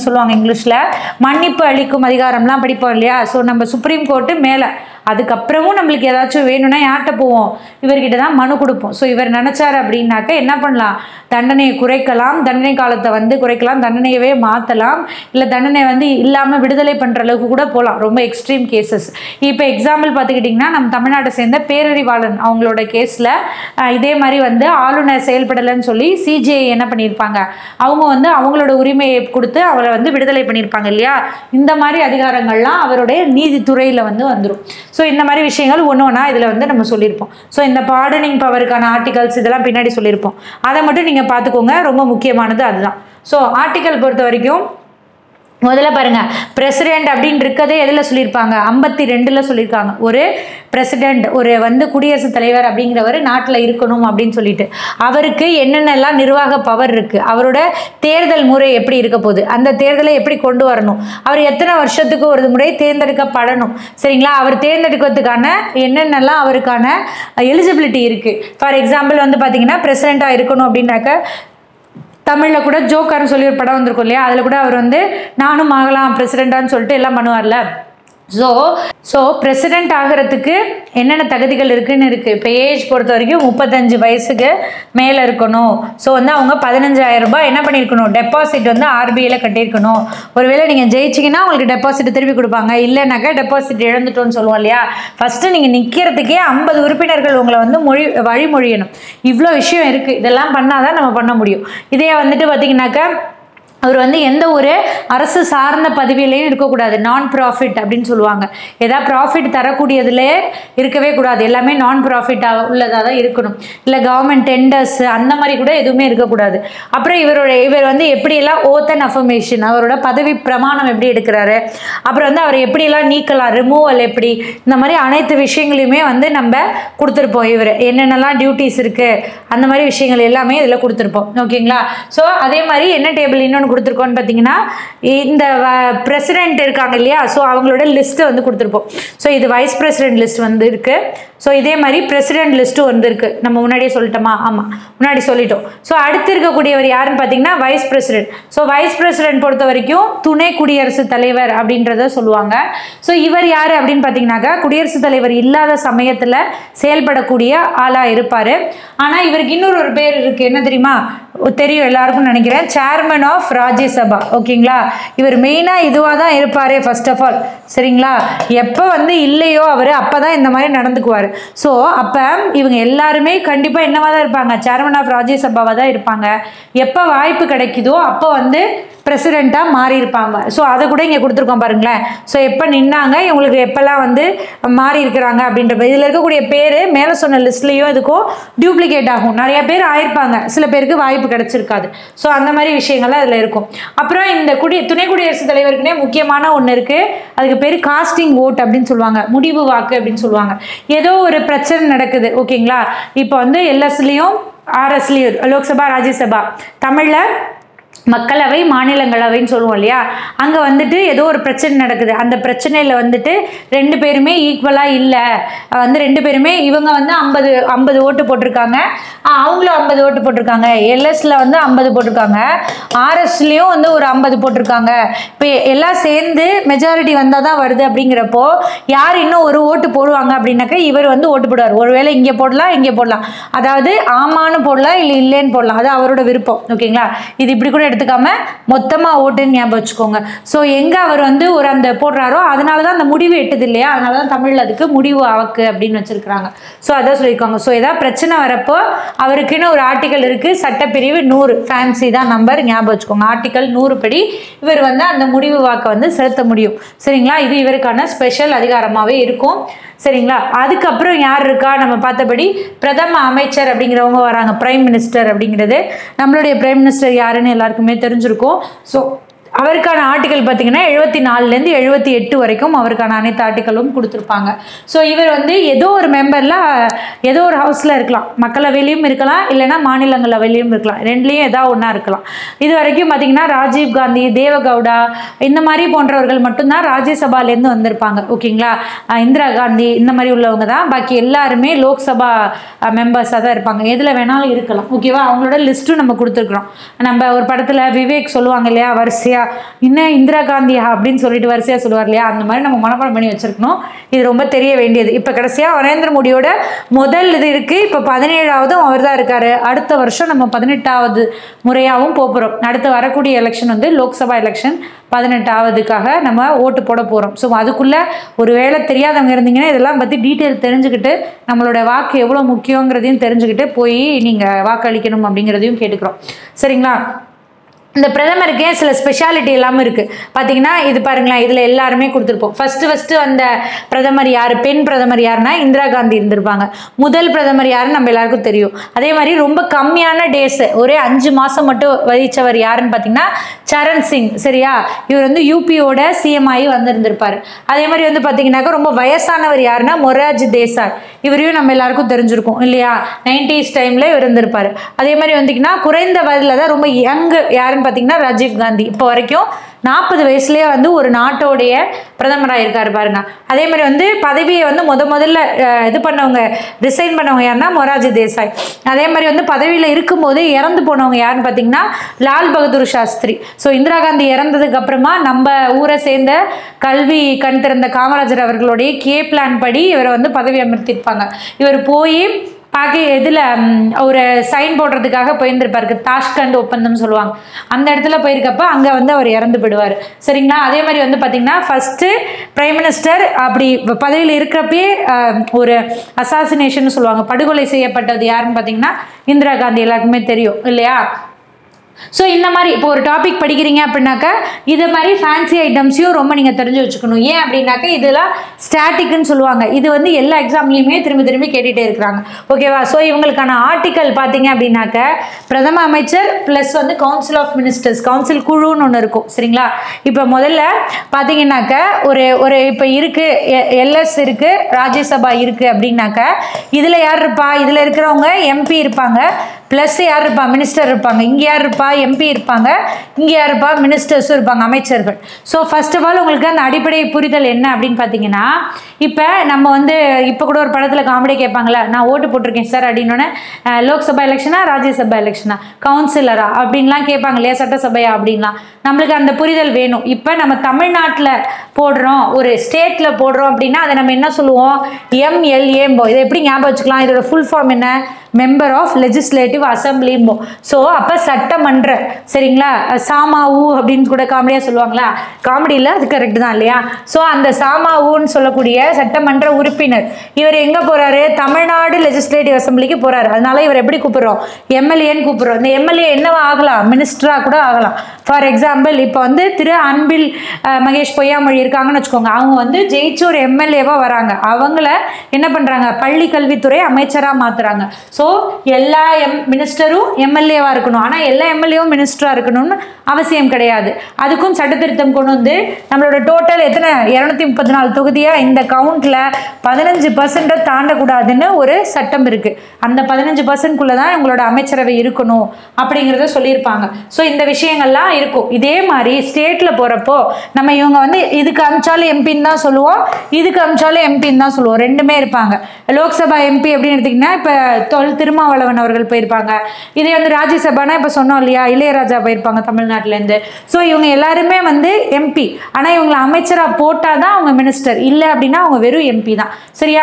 சொல்லுவாங்க இங்கிலீஷில் மன்னிப்பு அளிக்கும் அதிகாரம்லாம் படிப்போம் இல்லையா ஸோ நம்ம சுப்ரீம் கோர்ட்டு மேலே அதுக்கப்புறமும் நம்மளுக்கு ஏதாச்சும் வேணும்னா யார்கிட்ட போவோம் இவர்கிட்ட தான் மனு கொடுப்போம் ஸோ இவர் நினச்சார் அப்படின்னாக்க என்ன பண்ணலாம் தண்டனையை குறைக்கலாம் தண்டனை காலத்தை வந்து குறைக்கலாம் தண்டனையவே மாற்றலாம் இல்லை தண்டனை வந்து இல்லாமல் விடுதலை பண்ணுற அளவுக்கு கூட போகலாம் ரொம்ப எக்ஸ்ட்ரீம் கேசஸ் இப்போ எக்ஸாம்பிள் பார்த்துக்கிட்டிங்கன்னா நம்ம தமிழ்நாட்டை சேர்ந்த பேரறிவாளன் அவங்களோட கேஸில் இதே மாதிரி வந்து ஆளுநர் செயல்படலைன்னு சொல்லி சிஜிஐ என்ன பண்ணியிருப்பாங்க அவங்க வந்து அவங்களோட உரிமையை கொடுத்து அவரை வந்து விடுதலை பண்ணியிருப்பாங்க இல்லையா இந்த மாதிரி அதிகாரங்கள்லாம் அவருடைய நீதித்துறையில் வந்து வந்துடும் ஸோ இந்த மாதிரி விஷயங்கள் ஒன்று ஒன்றா இதில் வந்து நம்ம சொல்லியிருப்போம் ஸோ இந்த பார்டனிங் பவருக்கான ஆர்டிகல்ஸ் இதெல்லாம் பின்னாடி சொல்லியிருப்போம் அதை மட்டும் நீங்கள் பார்த்துக்கோங்க ரொம்ப முக்கியமானது அதுதான் ஸோ ஆர்டிக்கல் பொறுத்த வரைக்கும் முதல்ல பாருங்க பிரசிடென்ட் அப்படின்னு இருக்கதே எதில் சொல்லியிருப்பாங்க ஐம்பத்தி ரெண்டில் சொல்லியிருக்காங்க ஒரு பிரசிடென்ட் ஒரு வந்து குடியரசுத் தலைவர் அப்படிங்கிறவர் நாட்டில் இருக்கணும் அப்படின்னு சொல்லிட்டு அவருக்கு என்னென்னலாம் நிர்வாக பவர் இருக்குது அவரோட தேர்தல் முறை எப்படி இருக்க போகுது அந்த தேர்தலை எப்படி கொண்டு வரணும் அவர் எத்தனை வருஷத்துக்கு ஒரு முறை தேர்ந்தெடுக்கப்படணும் சரிங்களா அவர் தேர்ந்தெடுக்கிறதுக்கான என்னென்னலாம் அவருக்கான எலிஜிபிலிட்டி இருக்குது ஃபார் எக்ஸாம்பிள் வந்து பார்த்தீங்கன்னா பிரசிடெண்ட்டாக இருக்கணும் அப்படின்னாக்க தமிழில் கூட ஜோக்கர்னு சொல்லி ஒரு படம் வந்திருக்கும் இல்லையா அதில் கூட அவர் வந்து நானும் ஆகலாம் பிரசிடெண்ட்டான்னு சொல்லிட்டு எல்லாம் பண்ணுவார்ல ஸோ ஸோ பிரசிடெண்ட் ஆகிறதுக்கு என்னென்ன தகுதிகள் இருக்குன்னு இருக்குது இப்போ ஏஜ் பொறுத்த வரைக்கும் முப்பத்தஞ்சு வயசுக்கு மேலே இருக்கணும் ஸோ வந்து அவங்க பதினஞ்சாயிரம் ரூபாய் என்ன பண்ணியிருக்கணும் டெபாசிட் வந்து ஆர்பிஐயில் கட்டியிருக்கணும் ஒருவேளை நீங்கள் ஜெயிச்சிங்கன்னா உங்களுக்கு டெபாசிட் திருப்பி கொடுப்பாங்க இல்லைனாக்கா டெபாசிட் இழந்துட்டோன்னு சொல்லுவோம் இல்லையா ஃபஸ்ட்டு நீங்கள் நிற்கிறதுக்கே ஐம்பது உறுப்பினர்கள் உங்களை வந்து மொழி வழிமொழியணும் இவ்வளோ விஷயம் இருக்குது இதெல்லாம் பண்ணால் தான் நம்ம பண்ண முடியும் இதே வந்துட்டு பார்த்தீங்கன்னாக்கா அவர் வந்து எந்த ஒரு அரசு சார்ந்த பதவியிலையும் இருக்கக்கூடாது நான் ப்ராஃபிட் அப்படின்னு சொல்லுவாங்க ஏதாவது ப்ராஃபிட் தரக்கூடியதுலே இருக்கவே கூடாது எல்லாமே நான் ப்ராஃபிட்டாக உள்ளதாக தான் இருக்கணும் இல்லை கவர்மெண்ட் டெண்டர்ஸ் அந்த மாதிரி கூட எதுவுமே இருக்கக்கூடாது அப்புறம் இவரோட இவர் வந்து எப்படியெல்லாம் ஓத் அண்ட் அஃபர்மேஷன் அவரோட பதவி பிரமாணம் எப்படி எடுக்கிறாரு அப்புறம் வந்து அவரை எப்படியெல்லாம் நீக்கலாம் ரிமூவல் எப்படி இந்த மாதிரி அனைத்து விஷயங்களையுமே வந்து நம்ம கொடுத்துருப்போம் இவர் என்னென்னலாம் டியூட்டிஸ் இருக்குது அந்த மாதிரி விஷயங்கள் எல்லாமே இதில் கொடுத்துருப்போம் ஓகேங்களா ஸோ அதே மாதிரி என்ன டேபிள் இன்னொன்று கொடுத்துருக்கோன்னு பார்த்தீங்கன்னா இந்த பிரசிடென்ட் இருக்காங்க இல்லையா ஸோ அவங்களோட லிஸ்ட்டு வந்து கொடுத்துருப்போம் ஸோ இது வைஸ் பிரசிடென்ட் லிஸ்ட் வந்து இருக்குது ஸோ இதே மாதிரி பிரசிடென்ட் லிஸ்ட்டும் வந்து இருக்குது நம்ம முன்னாடியே சொல்லிட்டோமா ஆமாம் முன்னாடி சொல்லிட்டோம் ஸோ அடுத்து இருக்கக்கூடியவர் யாருன்னு பார்த்தீங்கன்னா vice president so vice president பொறுத்த வரைக்கும் துணை குடியரசுத் தலைவர் அப்படின்றத சொல்லுவாங்க ஸோ இவர் யார் அப்படின்னு பார்த்தீங்கன்னாக்கா குடியரசுத் தலைவர் இல்லாத சமயத்தில் செயல்படக்கூடிய ஆளாக இருப்பார் ஆனால் இவருக்கு இன்னொரு ஒரு பேர் இருக்குது என்ன தெரியுமா தெரியும் எல்லாருக்கும் நினைக்கிறேன் சேர்மன் ஆஃப் ராஜ்யசபா ஓகேங்களா இவர் மெயினாக இதுவாக தான் இருப்பார் ஃபர்ஸ்ட் ஆஃப் ஆல் சரிங்களா எப்போ வந்து இல்லையோ அவர் அப்போ தான் இந்த மாதிரி நடந்துக்குவார் ஸோ அப்போ இவங்க எல்லாருமே கண்டிப்பாக என்னவாக தான் இருப்பாங்க சேர்மன் ஆஃப் ராஜ்யசபாவாக தான் இருப்பாங்க எப்போ வாய்ப்பு கிடைக்குதோ அப்போ வந்து பிரசிடெண்ட்டாக மாறி இருப்பாங்க ஸோ அதை கூட இங்கே கொடுத்துருக்கோம் பாருங்களேன் ஸோ எப்போ நின்னாங்க இவங்களுக்கு எப்போல்லாம் வந்து மாறி இருக்கிறாங்க அப்படின்ற இதில் இருக்கக்கூடிய பேர் மேலே சொன்ன லிஸ்ட்லேயும் இதுக்கும் டியூப்ளிகேட் ஆகும் நிறைய பேர் ஆயிருப்பாங்க சில பேருக்கு வாய்ப்பு கிடைச்சிருக்காது ஸோ அந்த மாதிரி விஷயங்கள்லாம் அதில் இருக்கும் அப்புறம் இந்த குடி துணை குடியரசுத் தலைவருக்குனே முக்கியமான ஒன்று இருக்குது அதுக்கு பேர் காஸ்டிங் ஓட் அப்படின்னு சொல்லுவாங்க முடிவு வாக்கு அப்படின்னு சொல்லுவாங்க ஏதோ ஒரு பிரச்சனை நடக்குது ஓகேங்களா இப்போ வந்து எல்எஸ்லேயும் ஆர்எஸ்லேயும் லோக்சபா ராஜ்யசபா தமிழில் மக்களவை மாநிலங்களவைன்னு சொல்லுவோம் இல்லையா அங்கே வந்துட்டு ஏதோ ஒரு பிரச்சனை நடக்குது அந்த பிரச்சனையில் வந்துட்டு ரெண்டு பேருமே ஈக்குவலாக இல்லை வந்து ரெண்டு பேருமே இவங்க வந்து ஐம்பது ஐம்பது ஓட்டு போட்டிருக்காங்க ஆஹ் அவங்களும் ஐம்பது ஓட்டு போட்டிருக்காங்க எல்எஸ்ல வந்து ஐம்பது போட்டிருக்காங்க ஆர்எஸ்லேயும் வந்து ஒரு ஐம்பது போட்டிருக்காங்க இப்போ எல்லாம் சேர்ந்து மெஜாரிட்டி வந்தால் தான் வருது அப்படிங்கிறப்போ யார் இன்னும் ஒரு ஓட்டு போடுவாங்க அப்படின்னாக்கா இவர் வந்து ஓட்டு போடுவார் ஒருவேளை இங்கே போடலாம் இங்கே போடலாம் அதாவது ஆமான்னு போடலாம் இல்லை இல்லைன்னு போடலாம் அது அவரோட விருப்பம் ஓகேங்களா இது இப்படி கூட எடுத்துக்காம மொத்தமாக ஓட்டுன்னு ஞாபகம் வச்சுக்கோங்க ஸோ எங்கே அவர் வந்து ஒரு அந்த போடுறாரோ அதனால தான் அந்த முடிவு எட்டுது இல்லையா அதனால தான் தமிழில் அதுக்கு முடிவு அவக்கு அப்படின்னு வச்சுருக்காங்க ஸோ அதான் சொல்லியிருக்காங்க ஸோ ஏதாவது பிரச்சனை வரப்போ அவருக்குன்னு ஒரு ஆர்டிக்கல் இருக்குது சட்டப்பிரிவு நூறு ஃபேன்சி தான் நம்பர் ஞாபகம் வச்சுக்கோங்க ஆர்டிக்கல் நூறு படி இவர் வந்து அந்த முடிவு வாக்கை வந்து செலுத்த முடியும் சரிங்களா இது இவருக்கான ஸ்பெஷல் அதிகாரமாகவே இருக்கும் சரிங்களா அதுக்கப்புறம் யார் இருக்கா நம்ம பார்த்தபடி பிரதம அமைச்சர் அப்படிங்கிறவங்க வராங்க பிரைம் மினிஸ்டர் அப்படிங்கிறது நம்மளுடைய பிரைம் மினிஸ்டர் யாருன்னு எல்லாருக்குமே தெரிஞ்சிருக்கும் ஸோ அவருக்கான ஆர்டிக்கல் பார்த்தீங்கன்னா எழுபத்தி நாலுலேருந்து எழுபத்தி எட்டு வரைக்கும் அவருக்கான அனைத்து ஆர்டிக்கலும் கொடுத்துருப்பாங்க ஸோ இவர் வந்து ஏதோ ஒரு மெம்பரில் ஏதோ ஒரு ஹவுஸில் இருக்கலாம் மக்களவையிலையும் இருக்கலாம் இல்லைன்னா மாநிலங்களவையிலையும் இருக்கலாம் ரெண்டுலேயும் ஏதாவது ஒன்றா இருக்கலாம் இது வரைக்கும் பார்த்தீங்கன்னா ராஜீவ் காந்தி தேவகவுடா இந்த மாதிரி போன்றவர்கள் மட்டும்தான் ராஜ்யசபாலேருந்து வந்திருப்பாங்க ஓகேங்களா அஹ் இந்திரா காந்தி இந்த மாதிரி உள்ளவங்க தான் பாக்கி எல்லாருமே லோக்சபா மெம்பர்ஸாக தான் இருப்பாங்க எதில் வேணாலும் இருக்கலாம் ஓகேவா அவங்களோட லிஸ்ட்டும் நம்ம கொடுத்துருக்குறோம் நம்ம ஒரு படத்தில் விவேக் சொல்லுவாங்க இல்லையா வரிசையாக இன்னும் இந்திரா காந்தியா அப்படின்னு சொல்லிட்டு வரிசையாக சொல்லுவார் இல்லையா அந்த மாதிரி நம்ம மனப்பாடம் பண்ணி வச்சிருக்கணும் இது ரொம்ப தெரிய வேண்டியது இப்போ கடைசியாக நரேந்திர மோடியோட முதல் இது இருக்குது இப்போ பதினேழாவதும் அவர் தான் இருக்காரு அடுத்த வருஷம் நம்ம பதினெட்டாவது முறையாகவும் போகிறோம் அடுத்து வரக்கூடிய எலெக்ஷன் வந்து லோக்சபா எலெக்ஷன் பதினெட்டாவதுக்காக நம்ம ஓட்டு போட போகிறோம் ஸோ அதுக்குள்ளே ஒரு வேளை தெரியாதவங்க இருந்தீங்கன்னா இதெல்லாம் பற்றி டீட்டெயில் தெரிஞ்சுக்கிட்டு நம்மளோட வாக்கு எவ்வளோ முக்கியங்கிறதையும் தெரிஞ்சுக்கிட்டு போய் நீங்கள் வாக்களிக்கணும் அப்படிங்கிறதையும் கேட்டுக்கிறோம் சரிங்களா இந்த பிரதமருக்கே சில ஸ்பெஷாலிட்டி எல்லாமே இருக்குது பார்த்தீங்கன்னா இது பாருங்களேன் இதில் எல்லாருமே கொடுத்துருப்போம் ஃபஸ்ட்டு ஃபஸ்ட்டு வந்த பிரதமர் யார் பெண் பிரதமர் யாருன்னா இந்திரா காந்தி இருந்திருப்பாங்க முதல் பிரதமர் யாருன்னு நம்ம எல்லாருக்கும் தெரியும் அதே மாதிரி ரொம்ப கம்மியான டேஸ் ஒரே அஞ்சு மாதம் மட்டும் வகிச்சவர் யாருன்னு பார்த்தீங்கன்னா சரண் சிங் சரியா இவர் வந்து யூபியோட சிஎம் ஆகி வந்திருந்திருப்பார் அதே மாதிரி வந்து பார்த்தீங்கன்னாக்கா ரொம்ப வயசானவர் யாருன்னா மொராஜ் தேசாய் இவரையும் நம்ம எல்லாருக்கும் தெரிஞ்சிருக்கும் இல்லையா நைன்டிஸ் டைமில் இவர் இருந்திருப்பார் அதே மாதிரி வந்தீங்கன்னா குறைந்த வயதில் தான் ரொம்ப யங் யாருன்னு பார்த்தீங்கன்னா ராஜீவ் காந்தி இப்போ வரைக்கும் நாற்பது வயசுலேயே வந்து ஒரு நாட்டோடைய பிரதமராக இருக்காரு பாருங்க அதே மாதிரி வந்து பதவியை வந்து முத முதல்ல அஹ், இது பண்ணவங்க ரிசைன் பண்ணவங்க யாருன்னா மொராஜி தேசாய் அதே மாதிரி வந்து பதவியில் இருக்கும்போதே இறந்து போனவங்க யாருன்னு பார்த்தீங்கன்னா லால் பகதூர் சாஸ்திரி ஸோ இந்திரா காந்தி இறந்ததுக்கு அப்புறமா நம்ம ஊரை சேர்ந்த கல்வி கண் திறந்த காமராஜர் அவர்களுடைய கே பிளான் படி இவரை வந்து பதவி அமர்த்தியிருப்பாங்க இவர் போய் பாக்கி இதில் ஒரு சைன் போடுறதுக்காக போயிருந்திருப்பாருக்கு தாஷ்கண்ட் ஒப்பந்தம் சொல்லுவாங்க அந்த இடத்துல போயிருக்கப்ப அங்கே வந்து அவர் இறந்து போயிடுவார் சரிங்களா அதே மாதிரி வந்து பார்த்தீங்கன்னா ஃபஸ்ட்டு பிரைம் மினிஸ்டர் அப்படி பதவியில் இருக்கிறப்பயே அஹ், ஒரு அசாசினேஷன் சொல்லுவாங்க படுகொலை செய்யப்பட்டது யாருன்னு பார்த்தீங்கன்னா இந்திரா காந்தி எல்லாருக்குமே தெரியும் இல்லையா ஸோ இந்த மாதிரி இப்போ ஒரு டாபிக் படிக்கிறீங்க அப்படின்னாக்கா இது மாதிரி ஃபேன்சி ஐட்டம்ஸையும் ரொம்ப நீங்கள் தெரிஞ்சு வச்சுக்கணும் ஏன் அப்படின்னாக்கா இதெல்லாம் ஸ்டாட்டிக்னு சொல்லுவாங்க இது வந்து எல்லா எக்ஸாம்லேயுமே திரும்பி திரும்பி கேட்டுகிட்டே இருக்கிறாங்க ஓகேவா ஸோ இவங்களுக்கான ஆர்டிக்கல் பார்த்தீங்க அப்படின்னாக்க பிரதம அமைச்சர் ப்ளஸ் வந்து கவுன்சில் ஆஃப் மினிஸ்டர்ஸ் கவுன்சில் குழுன்னு ஒன்று இருக்கும் சரிங்களா இப்போ முதல்ல பார்த்தீங்கன்னாக்க ஒரு ஒரு இப்போ இருக்குது எல்எஸ் இருக்குது ராஜ்யசபா இருக்குது அப்படின்னாக்க இதில் யார் இருப்பா இதில் இருக்கிறவங்க எம்பி இருப்பாங்க ப்ளஸ் யார் இருப்பா மினிஸ்டர் இருப்பாங்க இங்கே யார் இருப்பா எம்பி இருப்பாங்க இங்கே யார் இருப்பா மினிஸ்டர்ஸும் இருப்பாங்க அமைச்சர்கள் ஸோ ஃபர்ஸ்ட் ஆஃப் ஆல் உங்களுக்கு அந்த அடிப்படை புரிதல் என்ன அப்படின்னு பார்த்தீங்கன்னா இப்போ நம்ம வந்து இப்போ கூட ஒரு படத்தில் காமெடி கேட்பாங்களே நான் ஓட்டு போட்டிருக்கேன் சார் அப்படின்னோடனே அஹ், லோக்சபா எலெக்ஷனா ராஜ்யசபா எலெக்ஷனா கவுன்சிலரா அப்படின்லாம் கேட்பாங்க இல்லையா சட்டசபையா அப்படின்லாம் நம்மளுக்கு அந்த புரிதல் வேணும் இப்போ நம்ம தமிழ்நாட்டில் போடுறோம் ஒரு ஸ்டேட்டில் போடுறோம் அப்படின்னா அதை நம்ம என்ன சொல்லுவோம் எம்எல்ஏம்போ இதை எப்படி ஞாபகம் வச்சுக்கலாம் இதோட ஃபுல் ஃபார்ம் என்ன மெம்பர் ஆஃப் லெஜிஸ்லேட்டிவ் அசம்பிளிம்போ ஸோ அப்போ சட்டமன்ற சரிங்களா சாமா ஊ அப்படின்னு கூட காமெடியாக சொல்லுவாங்களா காமெடியில் அது கரெக்ட் தான் இல்லையா ஸோ அந்த சாமா ஊன்னு சொல்லக்கூடிய சட்டமன்ற உறுப்பினர் இவர் எங்கே போகிறாரு தமிழ்நாடு லெஜிஸ்லேட்டிவ் அசம்பிளிக்கு போகிறாரு அதனால இவர் எப்படி கூப்பிடுறோம் எம்எல்ஏன்னு கூப்பிடுறோம் இந்த எம்எல்ஏ என்னவா ஆகலாம் மினிஸ்டராக கூட ஆகலாம் ஃபார் எக்ஸாம்பிள் இப்போ வந்து திரு அன்பில் அஹ், மகேஷ் பொய்யாமொழி இருக்காங்கன்னு வச்சுக்கோங்க அவங்க வந்து ஜெயிச்சு ஒரு எம்எல்ஏவாக வராங்க அவங்கள என்ன பண்ணுறாங்க பள்ளி கல்வித்துறை அமைச்சராக மாற்றுறாங்க ஸோ எல்லா எம் மினிஸ்டரும் எம்எல்ஏவாக இருக்கணும் ஆனால் எல்லா எம்எல்ஏவும் மினிஸ்டராக இருக்கணும்னு அவசியம் கிடையாது அதுக்கும் சட்டத்திருத்தம் கொண்டு வந்து நம்மளோட டோட்டல் எத்தனை இரநூத்தி முப்பத்தி நாலு தொகுதியாக இந்த கவுண்ட்டில் பதினஞ்சு பர்சன்ட்டை தாண்டக்கூடாதுன்னு ஒரு சட்டம் இருக்குது அந்த பதினஞ்சு பர்சன்ட்குள்ளே தான் உங்களோட அமைச்சரவை இருக்கணும் அப்படிங்கிறத சொல்லியிருப்பாங்க ஸோ இந்த விஷயங்கள்லாம் இருக்கும் இதே மாதிரி ஸ்டேட்டில் போகிறப்போ நம்ம இவங்க வந்து இதுக்கு அமிச்சாலும் எம்பின்னு தான் சொல்லுவோம் இதுக்கு அமிச்சாலும் எம்பின்னு தான் சொல்லுவோம் ரெண்டுமே இருப்பாங்க லோக்சபா எம்பி அப்படின்னு எடுத்திங்கன்னா இப்போ தொல் திருமாவளவன் அவர்கள் போயிருப்பாங்க இதே வந்து ராஜ்யசபானா இப்போ சொன்னோம் இல்லையா இளையராஜா போயிருப்பாங்க தமிழ்நாட்டிலேருந்து ஸோ இவங்க எல்லாருமே வந்து எம்பி ஆனால் இவங்களை அமைச்சராக போட்டால் தான் அவங்க மினிஸ்டர் இல்லை அப்படின்னா அவங்க வெறும் எம்பி தான் சரியா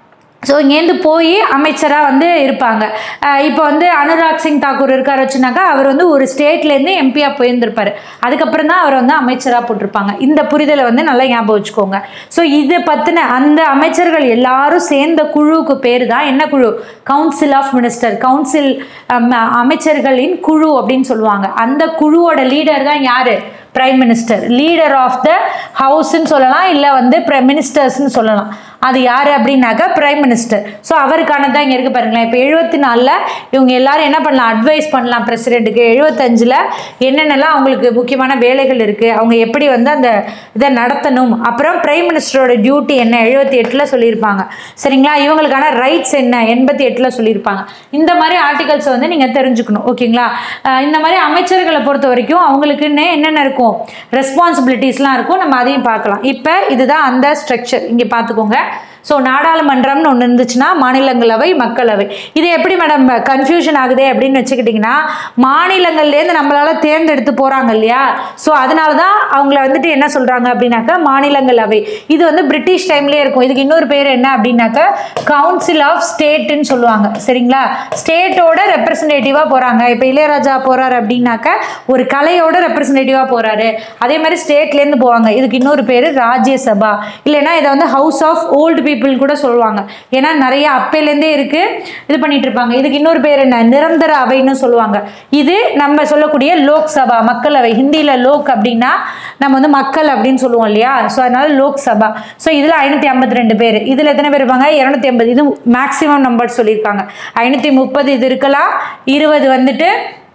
ஸோ இங்கேருந்து போய் அமைச்சராக வந்து இருப்பாங்க அஹ் இப்போ வந்து அனுராக் சிங் தாக்கூர் இருக்கார் வச்சுனாக்கா அவர் வந்து ஒரு ஸ்டேட்லேருந்து எம்பியாக போயிருந்திருப்பார் அதுக்கப்புறம் தான் அவர் வந்து அமைச்சராக போட்டிருப்பாங்க இந்த புரிதலை வந்து நல்லா ஞாபகம் வச்சுக்கோங்க ஸோ இதை பற்றின அந்த அமைச்சர்கள் எல்லாரும் சேர்ந்த குழுவுக்கு பேர் தான் என்ன குழு கவுன்சில் ஆஃப் மினிஸ்டர் கவுன்சில் அமைச்சர்களின் குழு அப்படின்னு சொல்லுவாங்க அந்த குழுவோட லீடர் தான் யார் prime minister leader of the ஹவுஸ்ன்னு சொல்லலாம் இல்லை வந்து பிரைம் மினிஸ்டர்ஸ்னு சொல்லலாம் அது யார் அப்படின்னாக்கா பிரைம் மினிஸ்டர் ஸோ அவருக்கானது தான் இங்கே இருக்குது பாருங்களேன் இப்போ எழுபத்தி நாலில் இவங்க எல்லாரும் என்ன பண்ணலாம் அட்வைஸ் பண்ணலாம் பிரசிடெண்ட்டுக்கு எழுபத்தஞ்சில் என்னென்னலாம் அவங்களுக்கு முக்கியமான வேலைகள் இருக்குது அவங்க எப்படி வந்து அந்த இதை நடத்தணும் அப்புறம் பிரைம் மினிஸ்டரோட டியூட்டி என்ன எழுபத்தி எட்டில் சொல்லியிருப்பாங்க சரிங்களா இவங்களுக்கான ரைட்ஸ் என்ன எண்பத்தி எட்டில் சொல்லியிருப்பாங்க இந்த மாதிரி ஆர்டிகல்ஸை வந்து நீங்கள் தெரிஞ்சுக்கணும் ஓகேங்களா அஹ் இந்த மாதிரி அமைச்சர்களை பொறுத்த வரைக்கும் அவங்களுக்குன்னு என்னென்ன இருக்கும் ரெஸ்பான்சிபிலிட்டிஸ்லாம் இருக்கும் நம்ம அதையும் பார்க்கலாம் இப்போ இதுதான் அந்த ஸ்ட்ரக்சர் இங்கே பார்த்துக்கோங்க ஸோ நாடாளுமன்றம்னு ஒன்று இருந்துச்சுன்னா மாநிலங்களவை மக்களவை இது எப்படி மேடம் கன்ஃபியூஷன் ஆகுதே அப்படின்னு வச்சுக்கிட்டிங்கன்னா மாநிலங்கள்லேருந்து நம்மளால தேர்ந்தெடுத்து போகிறாங்க இல்லையா ஸோ அதனால தான் அவங்கள வந்துட்டு என்ன சொல்கிறாங்க அப்படின்னாக்கா மாநிலங்களவை இது வந்து பிரிட்டிஷ் டைம்லேயே இருக்கும் இதுக்கு இன்னொரு பேர் என்ன அப்படின்னாக்கா கவுன்சில் ஆஃப் ஸ்டேட்டுன்னு சொல்லுவாங்க சரிங்களா ஸ்டேட்டோட ரெப்ரசன்டேட்டிவாக போகிறாங்க இப்போ இளையராஜா போகிறாரு அப்படின்னாக்கா ஒரு கலையோட ரெப்ரசன்டேட்டிவாக போகிறாரு அதே மாதிரி ஸ்டேட்லேருந்து போவாங்க இதுக்கு இன்னொரு பேர் ராஜ்யசபா இல்லைன்னா இதை வந்து ஹவுஸ் ஆஃப் ஓல்டு பீப்புள் கூட சொல்லுவாங்க ஏன்னா நிறைய அப்பையிலேருந்தே இருக்குது இது பண்ணிட்டு இருப்பாங்க இதுக்கு இன்னொரு பேர் என்ன நிரந்தர அவைன்னு சொல்லுவாங்க இது நம்ம சொல்லக்கூடிய லோக்சபா மக்களவை ஹிந்தியில் லோக் அப்படின்னா நம்ம வந்து மக்கள் அப்படின்னு சொல்லுவோம் இல்லையா ஸோ அதனால லோக்சபா ஸோ இதில் ஐநூற்றி ஐம்பத்தி ரெண்டு பேர் இதில் எத்தனை பேர் இருப்பாங்க இரநூத்தி ஐம்பது இது மேக்ஸிமம் நம்பர் சொல்லியிருக்காங்க ஐநூற்றி முப்பது இது இருக்கலாம் இருபது வந்துட்டு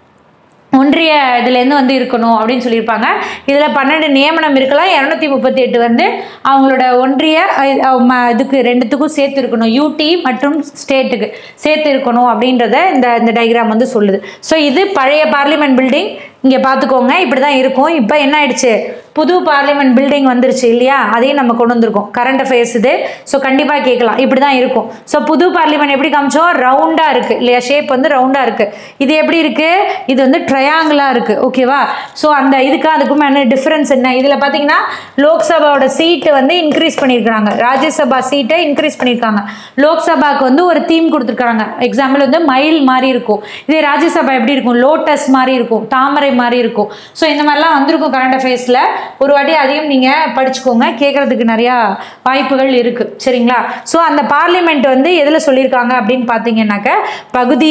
ஒன்றிய இதுலேருந்து வந்து இருக்கணும் அப்படின்னு சொல்லியிருப்பாங்க இதில் பன்னெண்டு நியமனம் இருக்கலாம் இரநூத்தி முப்பத்தி எட்டு வந்து அவங்களோட ஒன்றிய அஹ், அஹ், ம- இதுக்கு ரெண்டுத்துக்கும் சேர்த்து இருக்கணும் யூடி மற்றும் ஸ்டேட்டுக்கு சேர்த்து இருக்கணும் அப்படின்றத இந்த இந்த டயக்ராம் வந்து சொல்லுது ஸோ இது பழைய பார்லிமெண்ட் பில்டிங் இங்கே பார்த்துக்கோங்க இப்படி தான் இருக்கும் இப்போ என்ன ஆயிடுச்சு புது பார்லிமெண்ட் பில்டிங் வந்துருச்சு இல்லையா அதையும் நம்ம கொண்டு வந்திருக்கோம் கரண்ட் அஃபேர்ஸ் இது ஸோ கண்டிப்பாக கேட்கலாம் இப்படி தான் இருக்கும் ஸோ புது பார்லிமெண்ட் எப்படி காமிச்சோம் ரவுண்டாக இருக்குது இல்லையா ஷேப் வந்து ரவுண்டாக இருக்குது இது எப்படி இருக்குது இது வந்து ட்ரையாங்கிளாக இருக்குது ஓகேவா ஸோ அந்த இதுக்கு அதுக்கும் என்ன டிஃப்ரென்ஸ் என்ன இதில் பார்த்தீங்கன்னா லோக்சபாவோட சீட்டு வந்து இன்க்ரீஸ் பண்ணியிருக்காங்க ராஜ்யசபா சீட்டை இன்க்ரீஸ் பண்ணியிருக்காங்க லோக்சபாக்கு வந்து ஒரு தீம் கொடுத்துருக்காங்க எக்ஸாம்பிள் வந்து மயில் மாதிரி இருக்கும் இதே ராஜ்யசபா எப்படி இருக்கும் லோட்டஸ் மாதிரி இருக்கும் தாமரை மாதிரி இருக்கும் ஸோ இந்த மாதிரிலாம் வந்திருக்கும் கரண்ட் அஃபேர்ஸில் ஒரு வாட்டி அதையும் நீங்கள் படிச்சுக்கோங்க கேட்குறதுக்கு நிறையா வாய்ப்புகள் இருக்குது சரிங்களா ஸோ அந்த பார்லிமெண்ட் வந்து எதில் சொல்லியிருக்காங்க அப்படின்னு பார்த்தீங்கன்னாக்க பகுதி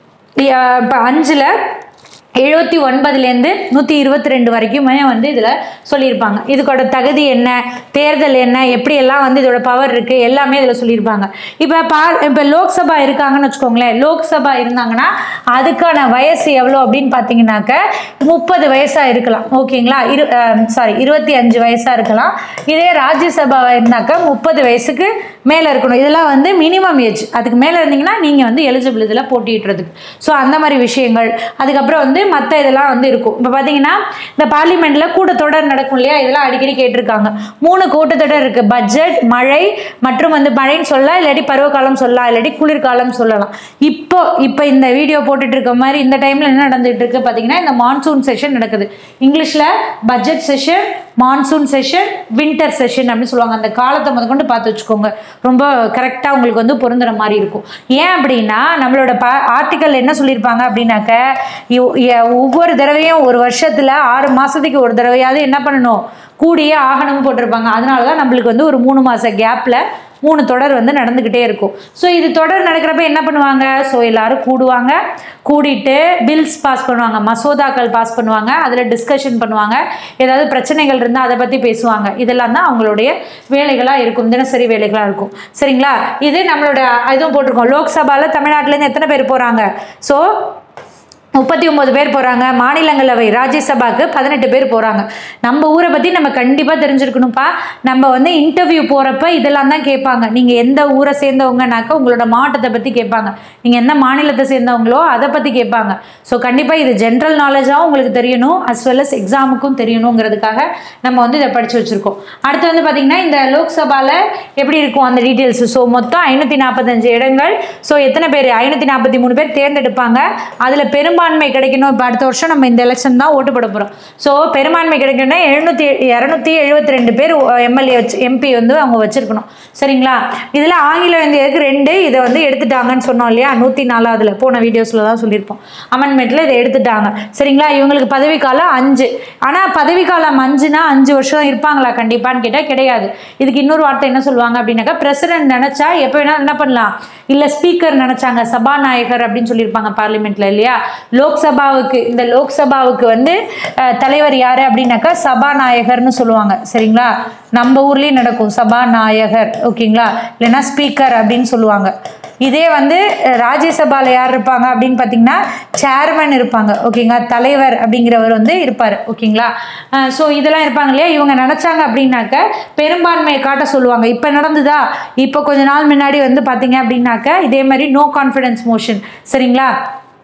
இப்போ அஞ்சில் எழுபத்தி ஒன்பதுலேருந்து நூற்றி இருபத்தி ரெண்டு வரைக்குமே வந்து இதில் சொல்லியிருப்பாங்க இதுக்கோட தகுதி என்ன தேர்தல் என்ன எப்படியெல்லாம் வந்து இதோட பவர் இருக்குது எல்லாமே இதில் சொல்லியிருப்பாங்க இப்போ பா இப்போ லோக்சபா இருக்காங்கன்னு வச்சுக்கோங்களேன் லோக்சபா இருந்தாங்கன்னா அதுக்கான வயசு எவ்வளோ அப்படின்னு பார்த்தீங்கன்னாக்க முப்பது வயசாக இருக்கலாம் ஓகேங்களா இரு சாரி இருபத்தி அஞ்சு வயசாக இருக்கலாம் இதே ராஜ்யசபா இருந்தாக்க முப்பது வயசுக்கு மேலே இருக்கணும் இதெல்லாம் வந்து மினிமம் ஏஜ் அதுக்கு மேலே இருந்தீங்கன்னா நீங்கள் வந்து எலிஜிபிள் இதில் போட்டியிடுறதுக்கு ஸோ அந்த மாதிரி விஷயங்கள் அதுக்கப்புறம் வந்து மற்ற இதெல்லாம் வந்து இருக்கும் இப்போ பார்த்தீங்கன்னா இந்த பார்லிமெண்ட்டில் கூட்டத்தொடர் நடக்கும் இல்லையா இதெல்லாம் அடிக்கடி கேட்டிருக்காங்க மூணு கூட்டத்தொடர் இருக்குது பட்ஜெட் மழை மற்றும் வந்து மழைன்னு சொல்லலாம் இல்லாட்டி பருவகாலம் சொல்லலாம் இல்லாட்டி குளிர்காலம் சொல்லலாம் இப்போ இப்போ இந்த வீடியோ போட்டுட்டு இருக்க மாதிரி இந்த டைமில் என்ன நடந்துட்டு இருக்கு பார்த்தீங்கன்னா இந்த மான்சூன் செஷன் நடக்குது இங்கிலீஷில் budget session monsoon session winter session அப்படின்னு சொல்லுவாங்க அந்த காலத்தை முதற்கொண்டு பார்த்து வச்சுக்கோங்க ரொம்ப கரெக்டாக உங்களுக்கு வந்து பொருந்துற மாதிரி இருக்கும் ஏன் அப்படின்னா நம்மளோட பா ஆர்டிக்கல் என்ன சொல்லியிருப்பாங்க அப்படின்னாக்க இவ்- எ- ஒவ்வொரு தடவையும் ஒரு வருஷத்தில் ஆறு மாதத்துக்கு ஒரு தடவையாவது என்ன பண்ணணும் கூடியே ஆகணும் போட்டிருப்பாங்க அதனால தான் நம்மளுக்கு வந்து ஒரு மூணு மாத கேப்பில் மூணு தொடர் வந்து நடந்துக்கிட்டே இருக்கும் ஸோ இது தொடர் நடக்கிறப்ப என்ன பண்ணுவாங்க ஸோ எல்லாரும் கூடுவாங்க கூடிட்டு பில்ஸ் பாஸ் பண்ணுவாங்க மசோதாக்கள் பாஸ் பண்ணுவாங்க அதில் டிஸ்கஷன் பண்ணுவாங்க ஏதாவது பிரச்சனைகள் இருந்தால் அதை பற்றி பேசுவாங்க இதெல்லாம் தான் அவங்களுடைய வேலைகளாக இருக்கும் தினசரி வேலைகளாக இருக்கும் சரிங்களா இது நம்மளோட இதுவும் போட்டிருக்கோம் லோக்சபாவில் தமிழ்நாட்டிலேருந்து எத்தனை பேர் போகிறாங்க ஸோ முப்பத்தி ஒம்பது பேர் போகிறாங்க மாநிலங்களவை ராஜ்யசபாக்கு பதினெட்டு பேர் போகிறாங்க நம்ம ஊரை பற்றி நம்ம கண்டிப்பாக தெரிஞ்சிருக்கணும்ப்பா நம்ம வந்து இன்டர்வியூ போகிறப்ப இதெல்லாம் தான் கேட்பாங்க நீங்கள் எந்த ஊரை சேர்ந்தவங்கனாக்கா உங்களோட மாவட்டத்தை பற்றி கேட்பாங்க நீங்கள் எந்த மாநிலத்தை சேர்ந்தவங்களோ அதை பற்றி கேட்பாங்க ஸோ கண்டிப்பாக இது ஜென்ரல் நாலேஜாகவும் உங்களுக்கு தெரியணும் அஸ் வெல் அஸ் எக்ஸாமுக்கும் தெரியணுங்கிறதுக்காக நம்ம வந்து இதை படித்து வச்சுருக்கோம் அடுத்து வந்து பார்த்திங்கன்னா இந்த லோக்சபாவில் எப்படி இருக்கும் அந்த டீட்டெயில்ஸ் ஸோ மொத்தம் ஐநூற்றி நாற்பத்தஞ்சு இடங்கள் ஸோ எத்தனை பேர் ஐநூற்றி நாற்பத்தி மூணு பேர் தேர்ந்தெடுப்பாங்க அதில் பெரும்பான்மை கிடைக்கணும் இப்போ அடுத்த வருஷம் நம்ம இந்த எலெக்ஷன் தான் ஓட்டு போட போகிறோம் ஸோ பெரும்பான்மை கிடைக்கணும்னா எழுநூற்றி இரநூத்தி எழுபத்தி ரெண்டு பேர் எம்எல்ஏ வச்சு எம்பி வந்து அவங்க வச்சுருக்கணும் சரிங்களா இதில் ஆங்கில இந்தியருக்கு ரெண்டு இதை வந்து எடுத்துட்டாங்கன்னு சொன்னோம் இல்லையா நூற்றி நாலாவதுல போன வீடியோஸில் தான் சொல்லியிருப்போம் அமெண்ட்மெண்ட்டில் இதை எடுத்துட்டாங்க சரிங்களா இவங்களுக்கு பதவிக்காலம் அஞ்சு ஆனால் பதவிக்காலம் அஞ்சுனா அஞ்சு வருஷம் இருப்பாங்களா கண்டிப்பான்னு கேட்டால் கிடையாது இதுக்கு இன்னொரு வார்த்தை என்ன சொல்லுவாங்க அப்படின்னாக்கா பிரசிடென்ட் நினச்சா எப்போ வேணாலும் என்ன பண்ணலாம் இல்லை ஸ்பீக்கர் நினச்சாங்க சபாநாயகர் அப்படின்னு சொல்லியிருப்பாங்க பார்லிமெண்ட்டில் இல்லையா லோக்சபாவுக்கு இந்த லோக்சபாவுக்கு வந்து அஹ், தலைவர் யார் அப்படின்னாக்கா சபாநாயகர்னு சொல்லுவாங்க சரிங்களா நம்ம ஊர்லேயும் நடக்கும் சபாநாயகர் ஓகேங்களா இல்லைன்னா ஸ்பீக்கர் அப்படின்னு சொல்லுவாங்க இதே வந்து அஹ், ராஜ்யசபால யார் இருப்பாங்க அப்படின்னு பார்த்தீங்கன்னா சேர்மன் இருப்பாங்க ஓகேங்களா தலைவர் அப்படிங்கிறவர் வந்து இருப்பார் ஓகேங்களா ஸோ இதெல்லாம் இருப்பாங்க இல்லையா இவங்க நினச்சாங்க அப்படின்னாக்க பெரும்பான்மையை காட்ட சொல்லுவாங்க இப்போ நடந்துதா இப்போ கொஞ்ச நாள் முன்னாடி வந்து பார்த்தீங்க அப்படின்னாக்க இதே மாதிரி நோ கான்ஃபிடன்ஸ் மோஷன் சரிங்களா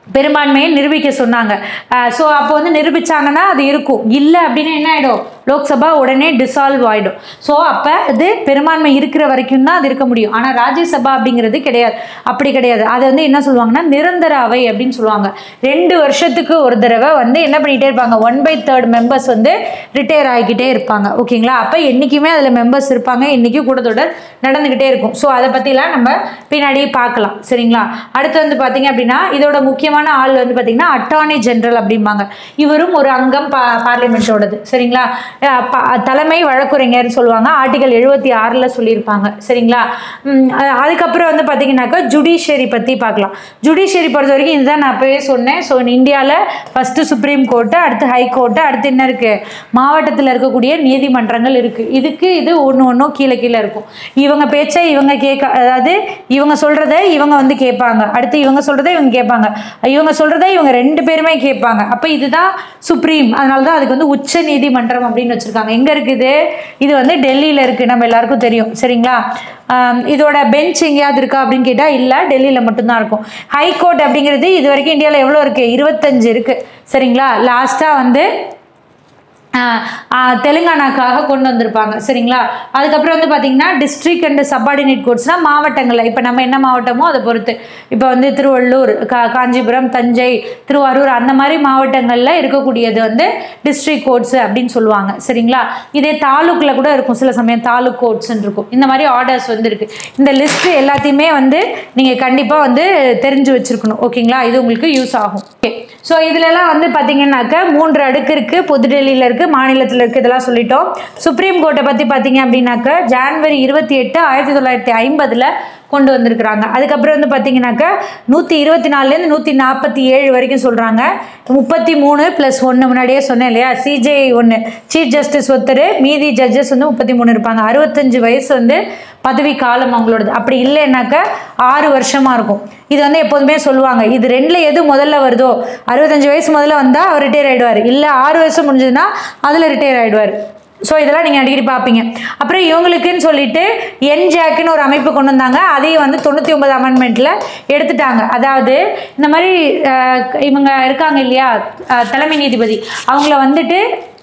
பெரும்பான்மையை நிரூபிக்க சொன்னாங்க ஸோ அப்போ வந்து நிரூபிச்சாங்கன்னா அது இருக்கும் இல்லை அப்படின்னா என்ன ஆகிடும் லோக்சபா உடனே டிசால்வ் ஆகிடும் ஸோ அப்போ அது பெரும்பான்மை இருக்கிற வரைக்கும் தான் அது இருக்க முடியும் ஆனால் ராஜ்யசபா அப்படிங்கிறது கிடையாது அப்படி கிடையாது அதை வந்து என்ன சொல்லுவாங்கன்னா நிரந்தர அவை அப்படின்னு சொல்லுவாங்க ரெண்டு வருஷத்துக்கு ஒரு தடவை வந்து என்ன பண்ணிகிட்டே இருப்பாங்க ஒன் பை தேர்ட் மெம்பர்ஸ் வந்து ரிட்டையர் ஆகிக்கிட்டே இருப்பாங்க ஓகேங்களா அப்போ என்றைக்குமே அதில் மெம்பர்ஸ் இருப்பாங்க என்றைக்கும் கூட்டத்தொடர் நடந்துக்கிட்டே இருக்கும் ஸோ அதை பற்றிலாம் நம்ம பின்னாடி பார்க்கலாம் சரிங்களா அடுத்து வந்து பார்த்தீங்க அப்படின்னா இதோட முக்கியமான ஆள் வந்து பார்த்தீங்கன்னா அட்டார்னி ஜெனரல் அப்படிம்பாங்க இவரும் ஒரு அங்கம் பா பார்லிமெண்ட்டோடது சரிங்களா அஹ் ப- தலைமை வழக்குரைஞர்னு சொல்லுவாங்க ஆர்டிகல் எழுபத்தி ஆறில் சொல்லியிருப்பாங்க சரிங்களா உம், அஹ் அதுக்கப்புறம் வந்து பார்த்தீங்கன்னாக்கா ஜுடிஷியரி பற்றி பார்க்கலாம் ஜுடிஷியரி பொறுத்த வரைக்கும் இதுதான் நான் அப்போவே சொன்னேன் ஸோ இந்தியாவில் ஃபஸ்ட்டு சுப்ரீம் கோர்ட்டு அடுத்து ஹை கோர்ட்டு அடுத்து என்ன இருக்குது மாவட்டத்தில் இருக்கக்கூடிய நீதிமன்றங்கள் இருக்குது இதுக்கு இது ஒன்று ஒன்றும் கீழே கீழே இருக்கும் இவங்க பேச்சை இவங்க கேட்க அதாவது இவங்க சொல்கிறத இவங்க வந்து கேட்பாங்க அடுத்து இவங்க சொல்கிறத இவங்க கேட்பாங்க இவங்க சொல்கிறத இவங்க ரெண்டு பேருமே கேட்பாங்க அப்போ இதுதான் சுப்ரீம் அதனால தான் அதுக்கு வந்து உச்ச நீதிமன்றம் அப்படின்னு வச்சுருக்காங்க எங்கே இருக்குது இது வந்து டெல்லியில் இருக்குது நம்ம எல்லாருக்கும் தெரியும் சரிங்களா ஆம், இதோட பெஞ்ச் எங்கேயாவது இருக்கா அப்படின்னு கேட்டால் இல்லை டெல்லியில் மட்டும்தான் இருக்கும் ஹை கோர்ட் அப்படிங்கிறது இது வரைக்கும் இந்தியாவில் எவ்வளோ இருக்குது இருபத்தஞ்சு இருக்குது சரிங்களா லாஸ்ட்டாக வந்து ஆஹ் ஆஹ் தெலுங்கானாக்காக கொண்டு வந்திருப்பாங்க சரிங்களா அதுக்கப்புறம் வந்து பார்த்தீங்கன்னா டிஸ்ட்ரிக்ட் அண்ட் சப்பார்டினேட் கோர்ட்ஸ்னால் மாவட்டங்களில் இப்போ நம்ம என்ன மாவட்டமோ அதை பொறுத்து இப்போ வந்து திருவள்ளூர் கா காஞ்சிபுரம் தஞ்சை திருவாரூர் அந்த மாதிரி மாவட்டங்களில் இருக்கக்கூடியது வந்து டிஸ்ட்ரிக்ட் கோர்ட்ஸ் அப்படின்னு சொல்லுவாங்க சரிங்களா இதே தாலுக்கில் கூட இருக்கும் சில சமயம் தாலுக் கோர்ட்ஸ்ன்னு இருக்கும் இந்த மாதிரி ஆர்டர்ஸ் வந்து இருக்குது இந்த லிஸ்ட் எல்லாத்தையுமே வந்து நீங்கள் கண்டிப்பாக வந்து தெரிஞ்சு வச்சுருக்கணும் ஓகேங்களா இது உங்களுக்கு யூஸ் ஆகும் ஓகே ஸோ இதுலலாம் வந்து பார்த்தீங்கன்னாக்க மூன்று அடுக்கு இருக்குது புதுடெல்லியில் இருக்குது மாநிலத்தில் இருக்குது இதெல்லாம் சொல்லிட்டோம் சுப்ரீம் கோர்ட்டை பற்றி பார்த்தீங்க அப்படின்னாக்க ஜான்வரி இருபத்தி எட்டு ஆயிரத்தி தொள்ளாயிரத்தி ஐம்பதில் கொண்டு வந்திருக்கிறாங்க அதுக்கப்புறம் வந்து பார்த்தீங்கன்னாக்க நூற்றி இருபத்தி நாலுலேருந்து நூற்றி நாற்பத்தி ஏழு வரைக்கும் சொல்கிறாங்க முப்பத்தி மூணு ப்ளஸ் ஒன்று முன்னாடியே சொன்னேன் இல்லையா சிஜே ஒன்று சீஃப் ஜஸ்டிஸ் ஒருத்தர் மீதி ஜட்ஜஸ் வந்து முப்பத்தி மூணு இருப்பாங்க அறுபத்தஞ்சு வயசு வந்து பதவி காலம் அவங்களோடது அப்படி இல்லைன்னாக்க ஆறு வருஷமாக இருக்கும் இது வந்து எப்போதுமே சொல்லுவாங்க இது ரெண்டில் எது முதல்ல வருதோ அறுபத்தஞ்சு வயசு முதல்ல வந்தால் அவர் ரிட்டையர் ஆகிடுவார் இல்லை ஆறு வருஷம் முடிஞ்சதுன்னா அதில் ரிட்டையர் ஆகிடுவார் ஸோ இதெல்லாம் நீங்கள் அடிக்கடி பார்ப்பீங்க அப்புறம் இவங்களுக்குன்னு சொல்லிட்டு என் ஜாக்குன்னு ஒரு அமைப்பு கொண்டு வந்தாங்க அதையும் வந்து தொண்ணூற்றி ஒன்பது அமெண்ட்மெண்ட்டில் எடுத்துட்டாங்க அதாவது இந்த மாதிரி அஹ், இவங்க இருக்காங்க இல்லையா அஹ், தலைமை நீதிபதி அவங்கள வந்துட்டு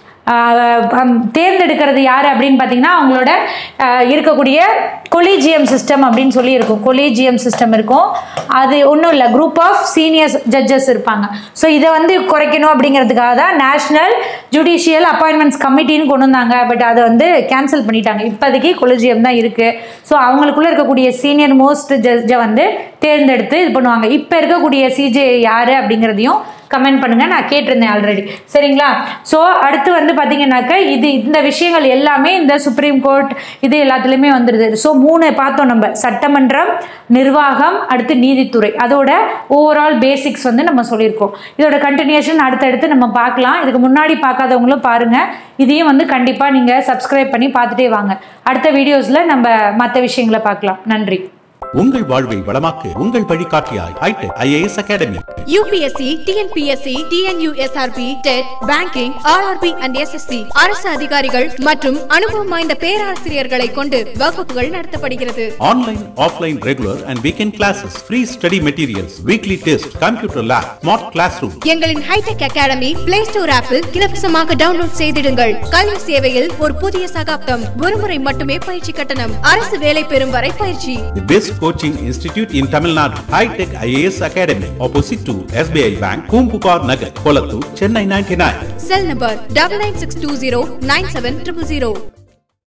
ஆஹ் ஹம் தேர்ந்தெடுக்கிறது யார் அப்படின்னு பார்த்தீங்கன்னா அவங்களோட ஆஹ் இருக்கக்கூடிய கொலீஜியம் சிஸ்டம் அப்படின்னு சொல்லி இருக்கும் கொலீஜியம் சிஸ்டம் இருக்கும் அது ஒன்றும் இல்லை குரூப் ஆஃப் சீனியர் ஜட்ஜஸ் இருப்பாங்க ஸோ இதை வந்து குறைக்கணும் அப்படிங்கிறதுக்காக தான் நேஷ்னல் ஜுடிஷியல் அப்பாயின்மெண்ட்ஸ் கமிட்டின்னு கொண்டு வந்தாங்க பட் அதை வந்து கேன்சல் பண்ணிட்டாங்க இப்போதைக்கு கொலிஜியம் தான் இருக்குது ஸோ அவங்களுக்குள்ள இருக்கக்கூடிய சீனியர் மோஸ்ட் ஜட்ஜை வந்து தேர்ந்தெடுத்து இது பண்ணுவாங்க இப்போ இருக்கக்கூடிய சிஜே யார் அப்படிங்கிறதையும் கமெண்ட் பண்ணுங்க நான் கேட்டிருந்தேன் ஆல்ரெடி சரிங்களா ஸோ அடுத்து வந்து பார்த்தீங்கன்னாக்க இது இந்த விஷயங்கள் எல்லாமே இந்த சுப்ரீம் கோர்ட் இது எல்லாத்துலேயுமே வந்துடுது ஸோ மூணு பார்த்தோம் நம்ம சட்டமன்றம் நிர்வாகம் அடுத்து நீதித்துறை அதோட ஓவரால் பேசிக்ஸ் வந்து நம்ம சொல்லியிருக்கோம் இதோட கண்டினியூஷன் அடுத்தடுத்து நம்ம பார்க்கலாம் இதுக்கு முன்னாடி பார்க்காதவங்களும் பாருங்கள் இதையும் வந்து கண்டிப்பாக நீங்கள் சப்ஸ்கிரைப் பண்ணி பார்த்துட்டே வாங்க அடுத்த வீடியோஸில் நம்ம மற்ற விஷயங்களை பார்க்கலாம் நன்றி உங்கள் வாழ்வை வளமாக்கு உங்கள் வழிகாட்டியாய் Hitech IAS Academy UPSC TNPSC TNUSRB TET banking RRB and SSC அரசு அதிகாரிகள் மற்றும் அனுபவம் வாய்ந்த பேராசிரியர்களை கொண்டு வகுப்புகள் நடத்தப்படுகிறது online offline regular and weekend classes free study materials weekly test computer lab smart class room எங்களின் ஹைடெக் அகாடமி பிளே ஸ்டோர் ஆப்பில் இலவசமாக டவுன்லோட் செய்திடுங்கள் கல்வி சேவையில் ஒரு புதிய சகாப்தம் ஒருமுறை மட்டுமே பயிற்சி கட்டணம் அரசு வேலை பெறும் வரை பயிற்சி The best coaching institute in Tamil Nadu, High Tech IAS Academy, opposite to SBI Bank, Kumpupar Nagar, Kolattur, Chennai 99. Cell number double nine six two zero nine seven triple zero